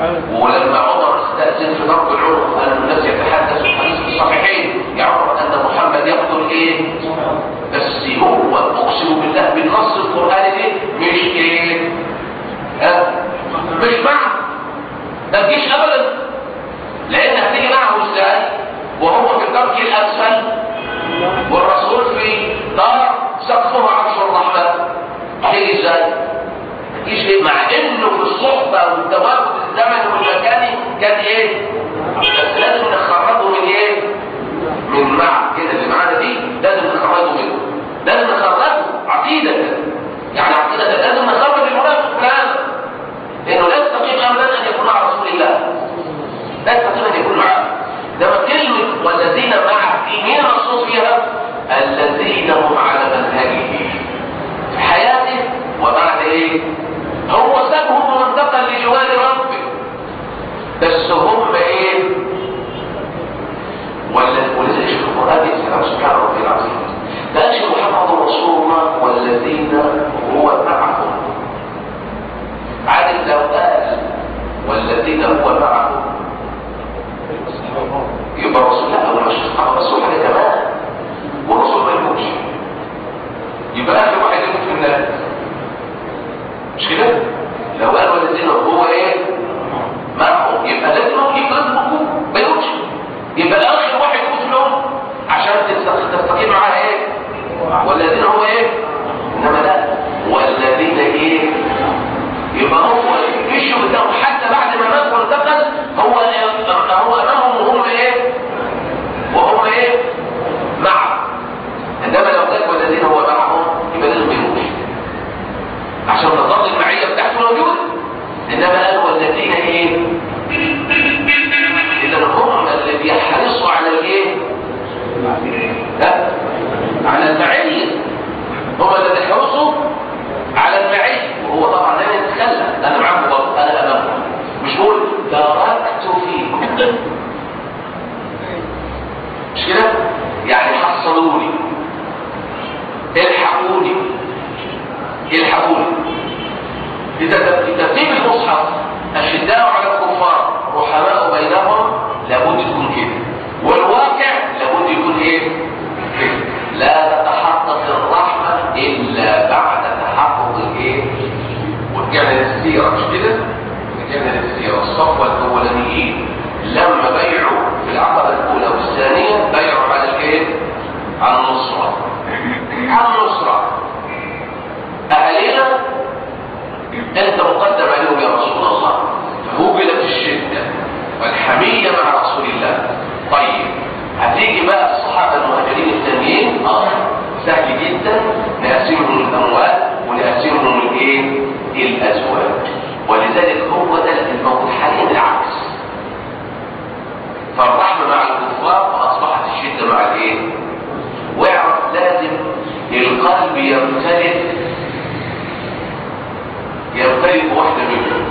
ولما عمر استأذن في ضرب العنق قال الناس يتحدث الحديث في الصحيحين يعرف أن محمد يقتل إيه؟ بس هو أقسم بالله بالنص القرآني مش إيه؟ ها؟ مش معه ما تجيش أبدا لأن هتيجي معه إزاي؟ وهو في الدرك الأسفل والرسول في دار سقفها عرش الرحمن هتيجي إزاي؟ تجيش ليه؟ مع إنه في الصحبة والتواجد الزمني والمكاني كان إيه؟ بس لازم نخرجه من إيه؟ من مع كده اللي معانا دي لازم نخرجه منه لازم نخرجه عقيدة يعني عقيدة لازم نخرج المنافق من هذا لأنه لا يستقيم أبدا أن يكون مع رسول الله لا يستطيع أن يكون معه لما كلمة والذين معه في مين المقصود فيها؟ الذين هم على منهجه في حياته وبعد ايه؟ هو سابهم وانتقل لجوار ربه بس هم ايه؟ ولا ولذلك في القرآن يسأل سبحانه ربي العظيم قالش محمد رسول الله والذين هو معهم عادل لو قال والذين هو معهم يبقى الرسول لا هو مش الرسول حاجه كمان والرسول ما يموتش يبقى اخر واحد يموت في النار مش كده لو قال والذين هو ايه معهم يبقى لازم يبقى لازم يكون ما يموتش يبقى اخر واحد يموت لهم عشان تستقيم معاه ايه والذين هو ايه انما لا والذين ايه يبقى هو الجيش بتاعه حتى بعد ما مات وانتقل هو هو امامهم وهم ايه وهم ايه معه انما لو قال والذين هو معهم يبقى لازم يموت عشان تظل المعيه بتاعته موجوده انما قال والذين ايه اذا هم اللي بيحرصوا على الايه لا على المعيه هم اللي بيحرصوا على المعيه وهو طبعا لا يتخلى انا معاكم برضه انا امامكم مش بقول تركت فيكم مش كده يعني حصلوني الحقوني الحقوني في ترتيب المصحف الشداء على الكفار رحماء بينهم لابد يكون كده والواقع لابد يكون ايه كده لا تتحقق الرحمه الا بعد تحقق الايه ورجعنا للسيره مش كده رجعنا للسيره الصفوه الاولانيين لما بيعوا في العقبه الاولى والثانيه بيعوا على الايه على النصره على النصره اهالينا انت مقدم عليهم يا رسول الله فوجدت الشده والحميه مع رسول الله طيب هتيجي بقى الصحابه المهاجرين الثانيين اه سهل جدا نقسمهم الاموال ونقسمهم الايه الازواج ولذلك هو ده الموجود حاليا العكس فالرحمه مع الكفار فاصبحت الشده مع الايه واعرف لازم القلب يمتلك يمتلك واحده منهم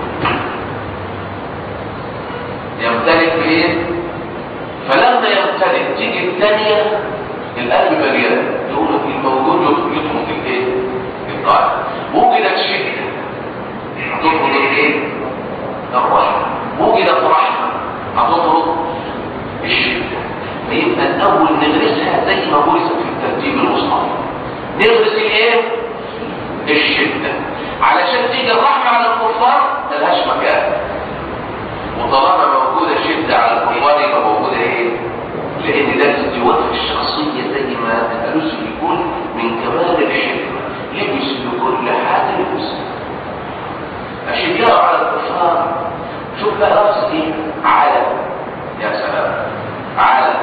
يمتلك ايه فلما يمتلك تيجي الثانيه القلب مليان يقول الموجود يطرد الايه القلب وجدت شده هتطرد الايه الرحمه وجدت رحمه هتطرد الشده فيبقى الاول نغرسها زي ما غرست في الترتيب المصطلح نغرس الايه الشده علشان تيجي الرحمه على الكفار ملهاش مكان وطالما موجوده شده على الكفار يبقى موجوده ايه لان ده استواء في الشخصيه زي ما الالوسي بيقول من كمال الحكمه لبس لكل حاجه لبس اشداء على الكفار شوف بقى لفظ ايه على يا سلام على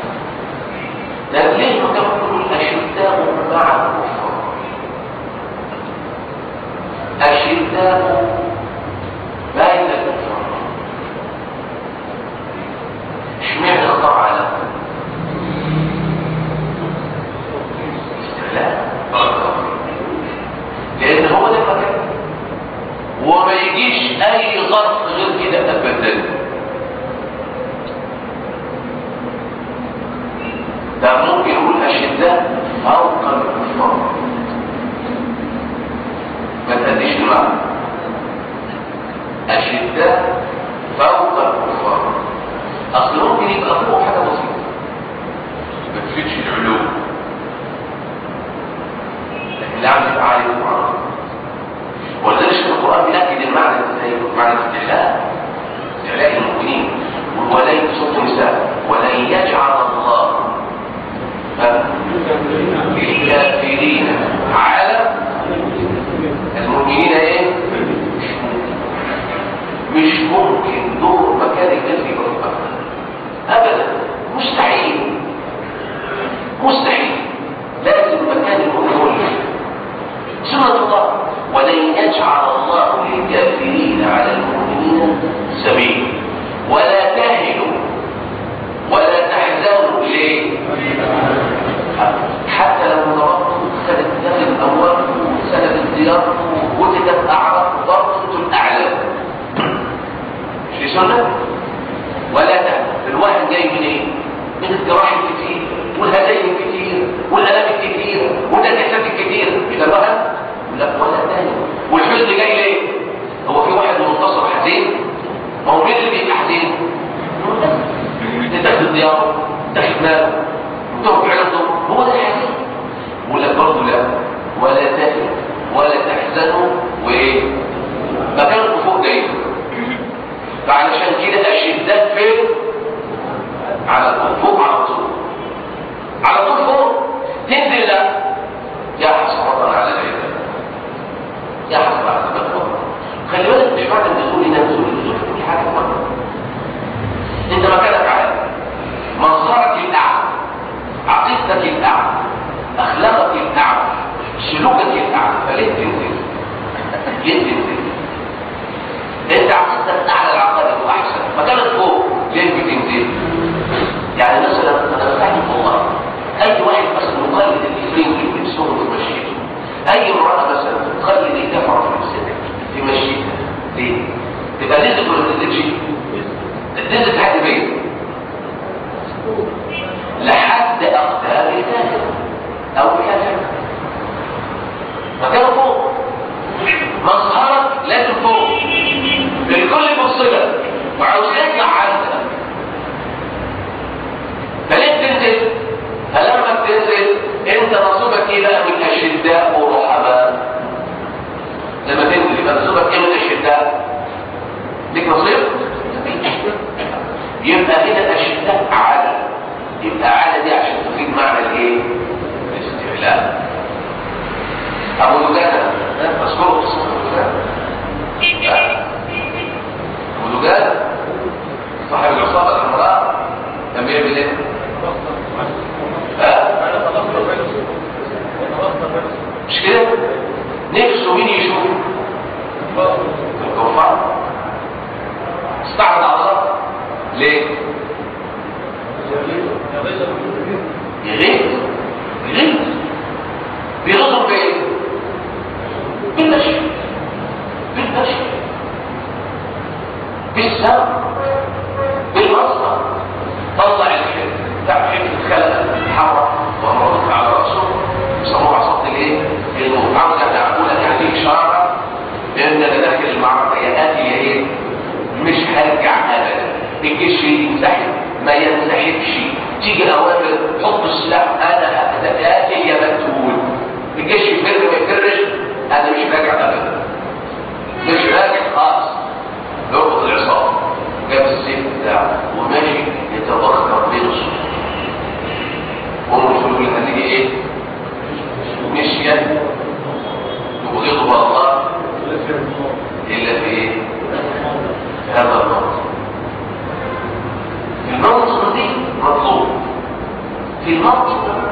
ده ليه ما تقول الاشداء مع الكفار اشداء بين الكفار اشمعنى اختار على استغلال لان هو ده المكان وما يجيش اي ظرف غير كده ابدا ده ممكن يقول اشداء فوق الكفار ما تأديش دماغ اشداء السنة ولا تهن الوهن جاي من ايه؟ من الجراح الكتير والهدايا الكتير والالام الكتير والنجاسات الكتير مش ده الوهن؟ لا ولا تاني والحزن جاي ليه؟ هو في واحد منتصر حزين؟ ما هو مين اللي بيبقى حزين؟ تاخد دياره تاخد ماله ترك عرضه هو ده الحزين ولا برضه لا ولا تهن ولا تحزنوا وايه؟ مكانكم فوق دايما فعلشان كده اشداء فين على طول فوق على طول على طول فوق تنزل لا يا حسرة على العباد يا حسرة على العباد خلي بالك مش معنى النزول هنا نزول النزول في كل حاجه مرة انت مكانك عالي مظهرك الاعلى عقيدتك الاعلى اخلاقك الاعلى سلوكك الاعلى فليه تنزل ليه تنزل انت عقيدتك اعلى العقائد واحسن مكانك فوق ليه بتنزل يعني مثلا انا بتعلم والله اي واحد مثلا يقلد الافرين في نفسه في مشيته اي امراه مثلا تقلد الدفع في نفسها في مشيتها ليه؟ تبقى نزلت ولا تنزلش؟ نزلت لحد فين؟ لحد اقدام الكافر او الكافر مكانه فوق مظهرك لازم فوق الكل يبص لك وعاوز يطلع عنك فليه تنزل فلما بتنزل انت نصيبك ايه بقى من اشداء ورحماء لما تنزل يبقى نصيبك ايه من اشداء ليك نصيب يبقى هنا اشداء عدد يبقى عدد دي عشان تفيد معنى الايه الاستعلاء ابو دجانه مذكور في صحيح البخاري ابو دجانه صاحب العصابه الحمراء كان بيعمل ايه؟ مش كده؟ نفسه مين يشوفه؟ الكفار استعرض على الله ليه؟ يغيث يغيث بيغيظهم بايه؟ بالمشي بالمشي بالسم بالمصدر طلع الحب بتاع حب الخلق الحمراء ومرضك على راسه يسموها عصابه الايه؟ الموت عاوز اقول لك يعني اشاره ان انا داخل المعركه يا اتي يا ايه؟ مش هرجع ابدا الجيش ينسحب ما ينسحبش تيجي اوامر حط السلاح انا اتي يا مقتول الجيش يفر ما يفرش انا مش راجع ابدا مش راجع خالص يربط العصابه جاب السيف بتاعه وماشي يتبخر بين الصفوف وهم يقولوا لها هتيجي ايه؟ مشيا يغيظ الله الا في ايه؟ هذا المنطق المنطق دي مطلوب في المنطق ده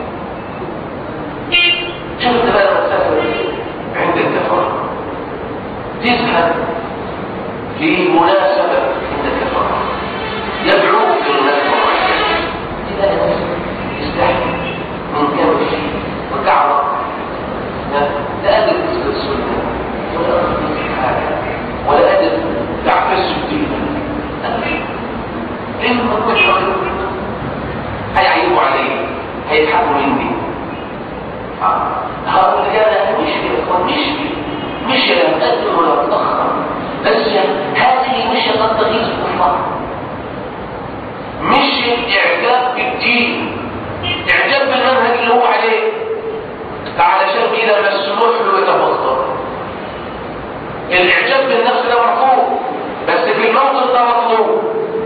شفت بقى المسافه عند الكفار تذهب في مناسبة عند الكفار يدعوك للمناسبة معينة إذا أنت تستحي من كم شيء وتعرف لا أدرك السنة ولا أدرك حاجة ولا أدرك تعكس الدين لأنه ما كنتش هيعيبوا علي هيضحكوا مني هقول يا مش مش مش يتقدم ولا يتأخر بس هذه مش قد تغيظ الكفار مش اعجاب بالدين اعجاب بالمنهج اللي هو عليه علشان كده مسموح له يتفضل الاعجاب بالنفس ده مرفوض بس في الموقف ده مطلوب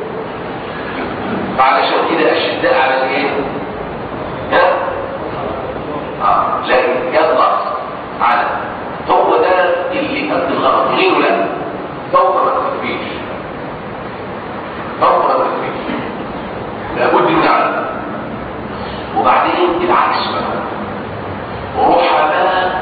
فعلشان كده اشداء على الايه ها اه لكن يلا على هو ده اللي قد الغرض غيره لا فوق ما تكفيش فوق ما تكفيش لابد من علم وبعدين العكس بقى رحماء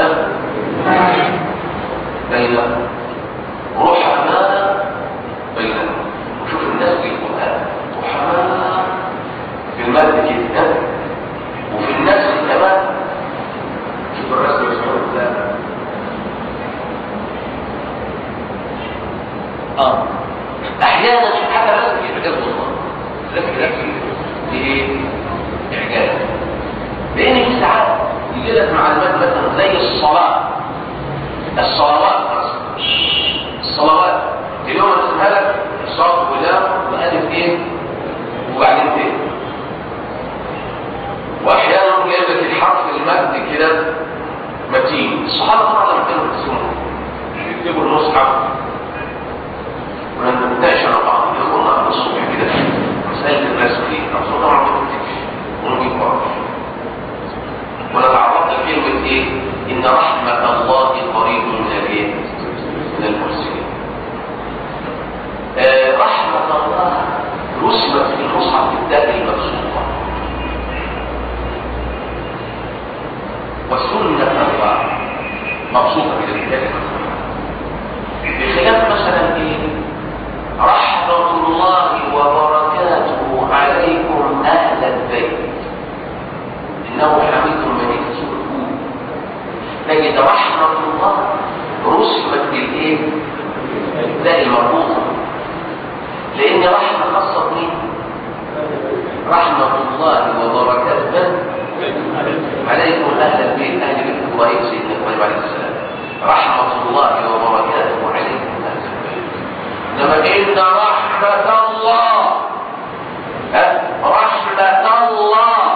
بينهم رحماء بينهم وشوف الناس في القرآن رحماء في المد كده وفي الناس كمان شوف الرسم يسمعون اه احيانا في حاجه بس في اعجاز الله لكن ده في ايه اعجاز لان في ساعات يجي لك معلومات مثلا زي الصلاه الصلوات مثلا الصلوات اليوم اسمها لك صاد ولام والف ايه وبعدين ايه واحيانا جايب لك الحرف المد كده متين الصحابه طبعا لما كانوا بيرسموا يكتبوا المصحف ولما بنتناقش على بعض يقولنا الصبح كده مسألة الرسم دي الرسول طبعا ما بيكتبش وما بيقراش ولا تعرضت لكلمة ايه؟ إن رحمة الله قريب من الايه؟ من المحسنين. آه رحمة الله رسمت في المصحف بالداء المبسوطة. وسنة الله مبسوطة كده بالداء المبسوطة. بخلاف مثلا ايه؟ رحمة الله وبركاته عليكم أهل البيت إنه حميد مجيد سبحانه تجد رحمة الله رسمت بالإيه؟ بالتاء المربوطة لأن رحمة خاصة بمين؟ رحمة الله وبركاته عليكم أهل البيت أهل بيت إبراهيم سيدنا إبراهيم عليه السلام رحمة الله وبركاته عليكم أهل البيت إنما إن رحمة الله رحمة الله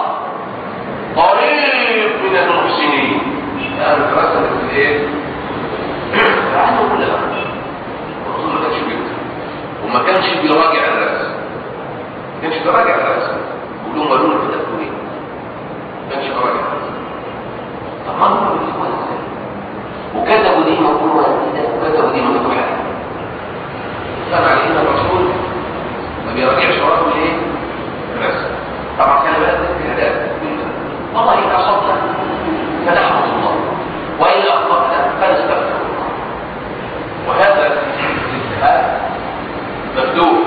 قريب من المحسنين يعني رسمت الايه؟ عنده كل ده الرسول ما كانش بيكتب وما كانش بيراجع الرسم ما كانش بيراجع الرسم يقول لهم قالوا له كتبتوا ايه؟ ما كانش بيراجع الرسم طب ما هم بيكتبوها ازاي؟ وكتبوا دي مكتوبه كده وكتبوا دي مفتوحه سمع ان الرسول ما بيراجعش وراه الايه؟ الرسم طبعا كان بقى في الاداب والله إن أصبت فنحمد الله وإن أخطأت فنستغفر الله وهذا الاجتهاد مبدوء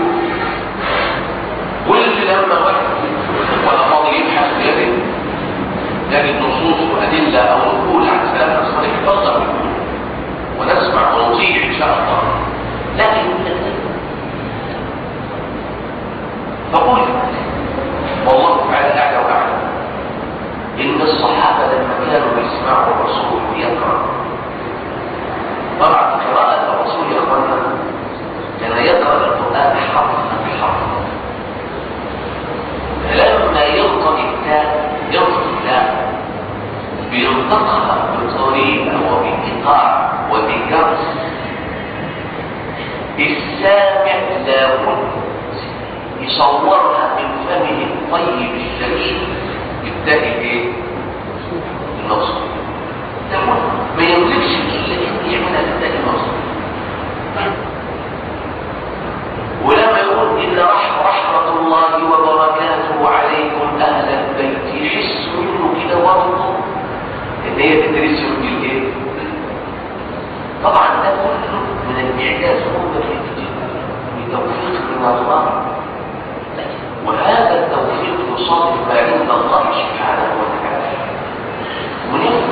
كل لما واحد ولا فاضي يبحث بيده يجد نصوص وأدلة أو نقول عن سلامة الصالح يفضل ونسمع ونطيع إن شاء الله لكن فقل والله تعالى أعلى وأعلم إن الصحابة لما كانوا يسمعوا الرسول يقرأ طبعا قراءة الرسول يقرأ كان يقرأ القرآن حرفا حرفا فلما يلقى التاء يلقى التاء بينطقها بطريقة وبإيقاع وبجرس السامع لابد يصورها من فمه الطيب الشريف بالتالي ايه النصر ما يملكش الا ان يعملها بالتالي النصر ولما يقول ان رحمة, رحمة الله وبركاته عليكم اهل البيت يحس منه كده برضه ان هي تدرس بالايه طبعا ده كله من الاعجاز هو بتوفيق من الله وهذا التوفيق يصادف ما عند الله سبحانه وتعالى ونفهم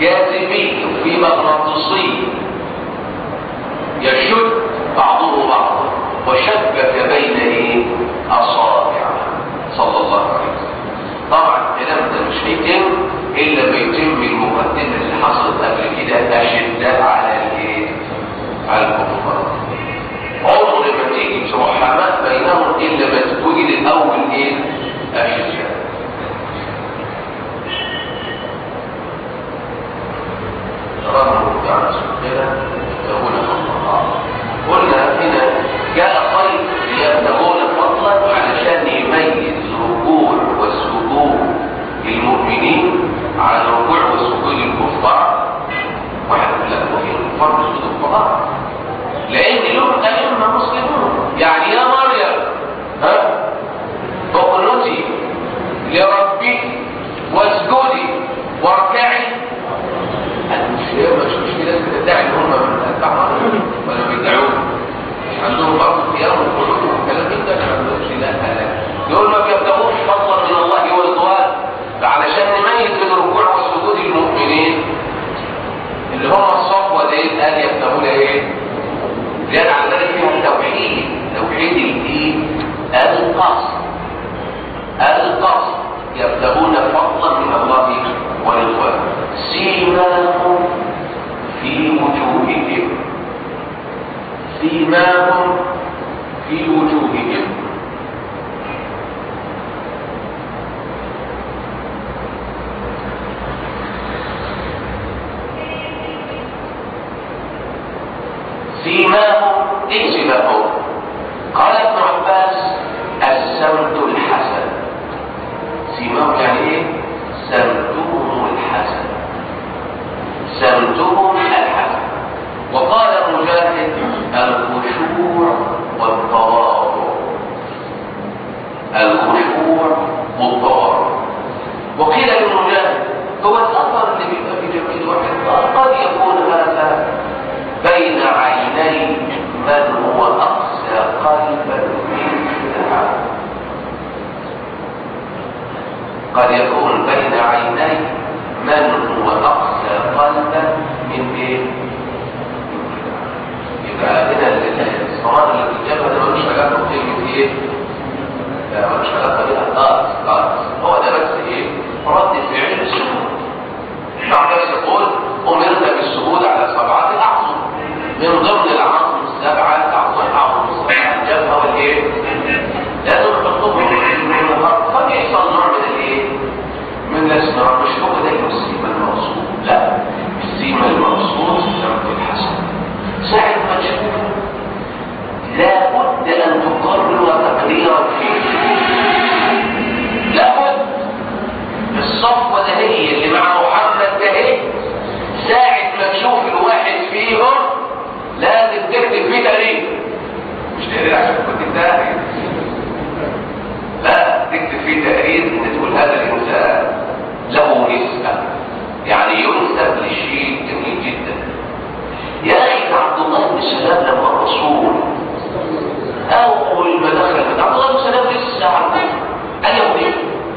جاذبي وفي مغناطيسي يشد بعضه بعضا وشبك بين ايه اصابع صلى الله عليه وسلم طبعا الكلام ده مش هيتم الا ما يتم المقدمه اللي حصلت قبل كده اشداء على الايه على الكفار عمر ما تيجي رحمات بينهم الا ما تتوجد الاول ايه اشداء رغم يعني سبحانه يقول الله قلنا هنا جاء خير ليبتغون فضلا علشان يميز ركوع والسجود المؤمنين على الركوع والسجود الكفار واحد يقول لك هو في الكفار بيسجدوا القران لان لهم ائمه مسلمون يعني يا مريم ها اقنتي لربك واسجدي واركعي المشكله مش مشكله بتدعي ان هم من اتباع ولا بيدعون عندهم برضه قيام وقلوب والكلام ده ما عندهمش لا لا دول ما بيبتغوش فضلا من الله ورضوان فعلشان نميز بين الركوع وسجود المؤمنين اللي هم الصفوه دي قال يبتغون ايه؟ زيادة على ذلك فيهم توحيد توحيد الدين القصد القصد يبتغون فضلا من الله ورضوانه سيماهم في وجوههم سيماهم في وجوههم سيماهم ايه سيماهم قال ابن عباس السمت الحسن سيماهم يعني ايه سمتهم الحسن سمتهم الحسن وقال مجاهد الخشوع والتواضع الخشوع والتواضع وقيل لمجاهد هو الاثر اللي بيبقى في جميل واحد قد يكون هذا بين عيني من هو اقسى قلبا منك قد يكون بين عيني من هو اقسى قلبا من ايه يبقى هنا الصوان اللي بتجابها ده ملوش علاقه بكلمه ايه لا ملوش علاقه بيها خالص خالص هو ده بس ايه رد فعل السجود بعد يقول امرنا بالسجود على سبعه اعظم من ضمن العظم السبعه الاعظم اعظم السبعه الجبهه والايه لازم تحطهم قد يحصل نوع من الايه من الاسماء مش هو ده السيما المقصود لا السيما المقصود سمت الحسن ساعة ما تشوفه لابد ان تقرر تقديرا فيه لابد الصفوة ده هي اللي مع محمد ده هي ساعة ما تشوف الواحد فيهم لازم تكتب فيه تاريخ مش تقرير عشان كنت تاريخ لا تكتب فيه تقرير ان تقول هذا الانسان له نسبة يعني ينسب لشيء جميل جدا يا اخي عبد الله بن سلام لما الرسول اول ما دخل عبد الله بن سلام لسه عبد قال له ايه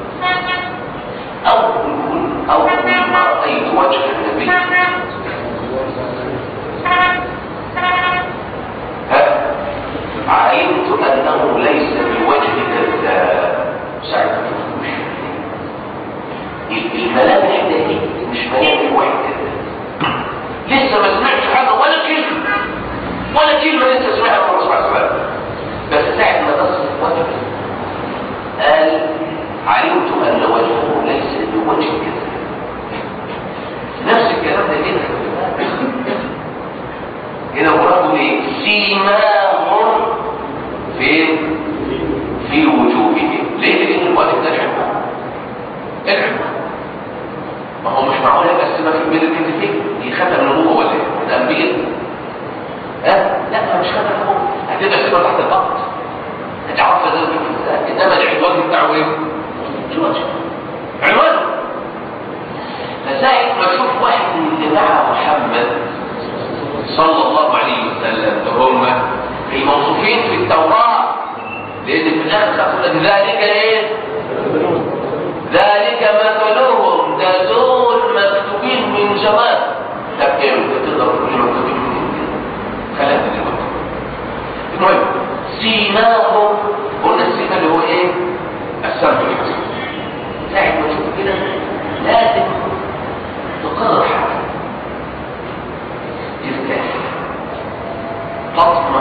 اول اول ما رايت وجه النبي ها علمت انه ليس بوجه كذاب ساعه الملامح دي مش ملامح واحد كذاب لسه ما سمعتش حاجه ولا كلمه ولا كلمه لسه سمعها من الرسول صلى الله عليه وسلم بس ساعه ما تصل وجهه قال علمت ان وجهه ليس بوجه كذاب نفس الكلام ده هنا هنا مراده ايه سيماهم في في وجوههم ليه لان الوجه ده العنوان العنوان ما هو مش معقول بس ما في بين الكلمتين دي ختم النبوه ولا ايه؟ ده انبياء ها؟ لا مش ختم النبوه هتبقى صفه تحت الضغط هتعرف ازاي ازاي انما العنوان بتاعه ايه؟ الوجه عنوانه فساعة ما تشوف واحد من اللي مع محمد صلى الله عليه وسلم هم الموصوفين في التوراة لأن في الآخر تقول ذلك إيه؟ ذلك مثلهم ده دول مكتوبين من زمان سيماهم قلنا السيما اللي هو ايه السمع الحسن ساعة ما تشوف كده لازم تقرر حاجة ترتاح تطمئن